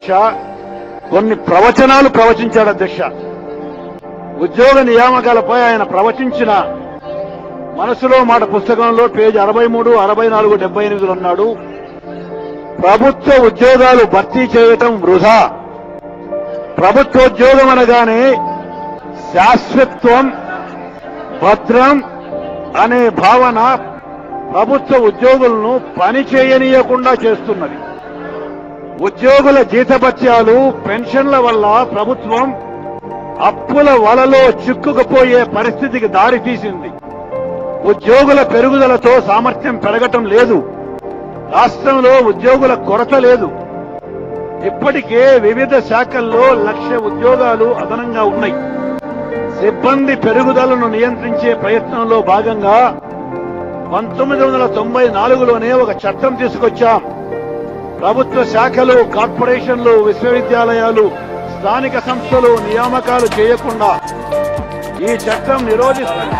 అధ్యక్ష కొన్ని ప్రవచనాలు ప్రవచించాడు అధ్యక్ష ఉద్యోగ నియామకాలపై ఆయన ప్రవచించిన మనసులో మాట పుస్తకంలో పేజీ అరవై మూడు అరవై నాలుగు డెబ్బై ఎనిమిదిలో ఉన్నాడు ప్రభుత్వ ఉద్యోగాలు భర్తీ చేయటం వృధా ప్రభుత్వ ఉద్యోగం అనగానే శాశ్వత్వం భద్రం అనే భావన ప్రభుత్వ ఉద్యోగులను పని చేయనీయకుండా చేస్తున్నది ఉద్యోగుల జీతభత్యాలు పెన్షన్ల వల్ల ప్రభుత్వం అప్పుల వలలో చిక్కుకుపోయే పరిస్థితికి దారి తీసింది ఉద్యోగుల పెరుగుదలతో సామర్థ్యం పెరగటం లేదు రాష్ట్రంలో ఉద్యోగుల కొరత లేదు ఇప్పటికే వివిధ శాఖల్లో లక్ష ఉద్యోగాలు అదనంగా ఉన్నాయి సిబ్బంది పెరుగుదలను నియంత్రించే ప్రయత్నంలో భాగంగా పంతొమ్మిది వందల తొంభై నాలుగులోనే ఒక చట్టం తీసుకొచ్చాం ప్రభుత్వ శాఖలు కార్పొరేషన్లు విశ్వవిద్యాలయాలు స్థానిక సంస్థలు నియామకాలు చేయకుండా ఈ చట్టం నిరోధిస్తుంది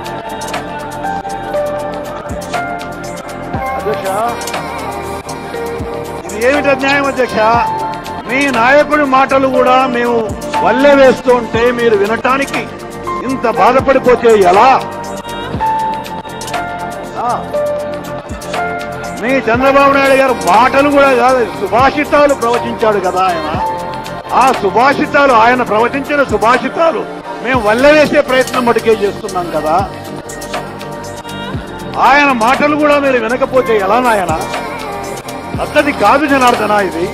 అధ్యక్ష ఇది ఏమిటి అన్యాయం అధ్యక్ష మీ నాయకుడి మాటలు కూడా మేము వల్లె వేస్తూ ఉంటే మీరు వినటానికి ఇంత బాధపడిపోతే ఎలా ఆ. మీ చంద్రబాబు నాయుడు గారు మాటలు కూడా కాదు సుభాషితాలు ప్రవచించాడు కదా ఆయన ఆ సుభాషితాలు ఆయన ప్రవచించిన సుభాషితాలు మేము వల్లవేసే ప్రయత్నం మటుకే చేస్తున్నాం కదా ఆయన మాటలు కూడా మీరు వినకపోతే ఎలా నాయన పద్ధతి కాదు జనార్దన ఇది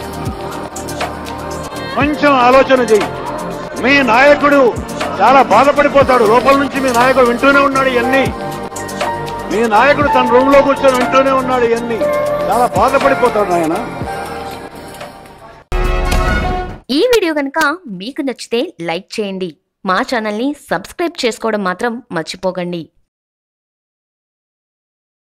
కొంచెం ఆలోచన చెయ్యి మీ నాయకుడు చాలా బాధపడిపోతాడు లోపల నుంచి మీ నాయకుడు వింటూనే ఉన్నాడు ఇవన్నీ మీ నాయకుడు తన రూమ్ లో కూర్చొని వింటూనే ఉన్నాడు ఇవన్నీ చాలా బాధపడిపోతాడు ఆయన ఈ వీడియో కనుక మీకు నచ్చితే లైక్ చేయండి మా ఛానల్ని సబ్స్క్రైబ్ చేసుకోవడం మాత్రం మర్చిపోకండి